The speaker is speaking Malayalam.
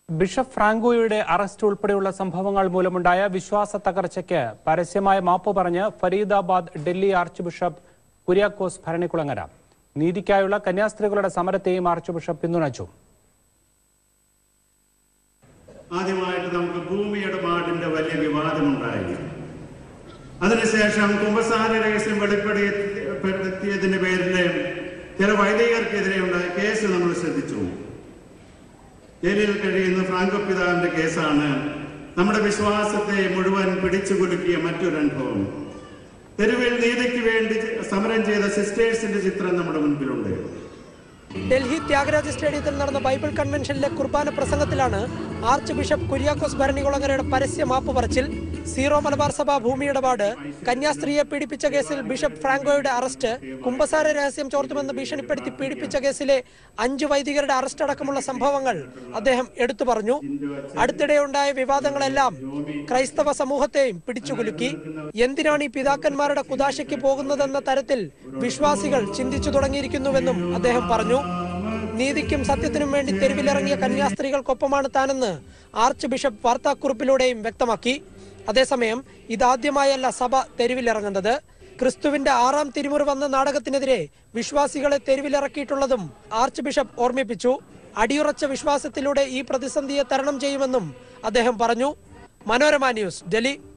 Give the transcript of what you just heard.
ബിഷപ്പ് ഫ്രാങ്കോയുടെ അറസ്റ്റ് ഉൾപ്പെടെയുള്ള സംഭവങ്ങൾ മൂലമുണ്ടായ വിശ്വാസ തകർച്ചയ്ക്ക് പരസ്യമായ മാപ്പ് പറഞ്ഞ് ഫരീദാബാദ് ഡൽഹി ആർച്ച് ബിഷപ്പ് കുര്യാക്കോസ് ഭരണിക്കുളങ്ങര നീതിക്കായുള്ള കന്യാസ്ത്രീകളുടെ സമരത്തെയും ആർച്ച് ബിഷപ്പ് പിന്തുണച്ചു ആദ്യമായിട്ട് നമുക്ക് ഭൂമിയുടെ പാടിന്റെ വലിയ വിവാദമുണ്ടായി അതിനുശേഷം കുമ്പസാര രഹസ്യം വെളിപ്പെടുത്തിയതിന്റെ പേരിൽ ചില വൈദികർക്കെതിരെ ഉണ്ടായ കേസ് നമ്മൾ ശ്രദ്ധിച്ചു ജയിലിൽ കഴിയുന്ന ഫ്രാങ്കോ പിതാവിന്റെ കേസാണ് നമ്മുടെ വിശ്വാസത്തെ മുഴുവൻ പിടിച്ചു കുലുക്കിയ മറ്റൊരു അനുഭവം തെരുവിൽ നീതിക്ക് വേണ്ടി സമരം ചെയ്ത സിസ്റ്റേഴ്സിന്റെ ചിത്രം നമ്മുടെ മുൻപിലുണ്ട് ഡൽഹി ത്യാഗരാജ സ്റ്റേഡിയത്തിൽ നടന്ന ബൈബിൾ കൺവെൻഷനിലെ കുർബാന പ്രസംഗത്തിലാണ് ആർച്ച് ബിഷപ്പ് കുര്യാക്കോസ് ഭരണികുളങ്ങരയുടെ പരസ്യ മാപ്പ് പറച്ചിൽ സീറോ മലബാർ സഭ ഭൂമിയിടപാട് കന്യാസ്ത്രീയെ പീഡിപ്പിച്ച കേസിൽ ബിഷപ്പ് ഫ്രാങ്കോയുടെ അറസ്റ്റ് കുംഭസാര രഹസ്യം ചോർത്തുമെന്ന് ഭീഷണിപ്പെടുത്തി പീഡിപ്പിച്ച കേസിലെ അഞ്ച് വൈദികരുടെ അറസ്റ്റ് അടക്കമുള്ള സംഭവങ്ങൾ അദ്ദേഹം എടുത്തു പറഞ്ഞു അടുത്തിടെ ഉണ്ടായ വിവാദങ്ങളെല്ലാം ക്രൈസ്തവ സമൂഹത്തെയും പിടിച്ചുകുലുക്കി എന്തിനാണ് ഈ പിതാക്കന്മാരുടെ കുതാശയ്ക്ക് പോകുന്നതെന്ന തരത്തിൽ വിശ്വാസികൾ ചിന്തിച്ചു തുടങ്ങിയിരിക്കുന്നുവെന്നും അദ്ദേഹം പറഞ്ഞു നീതിക്കും സത്യത്തിനും വേണ്ടി തെരുവിലിറങ്ങിയ കന്യാസ്ത്രീകൾക്കൊപ്പമാണ് താനെന്ന് ആർച്ച് ബിഷപ്പ് വാർത്താക്കുറിപ്പിലൂടെയും വ്യക്തമാക്കി അതേസമയം ഇതാദ്യമായല്ല സഭ തെരുവിലിറങ്ങുന്നത് ക്രിസ്തുവിന്റെ ആറാം തിരുമുറി വന്ന നാടകത്തിനെതിരെ വിശ്വാസികളെ തെരുവിലിറക്കിയിട്ടുള്ളതും ആർച്ച് ബിഷപ്പ് ഓർമ്മിപ്പിച്ചു അടിയുറച്ച വിശ്വാസത്തിലൂടെ ഈ പ്രതിസന്ധിയെ തരണം ചെയ്യുമെന്നും അദ്ദേഹം പറഞ്ഞു മനോരമ ന്യൂസ് ഡൽഹി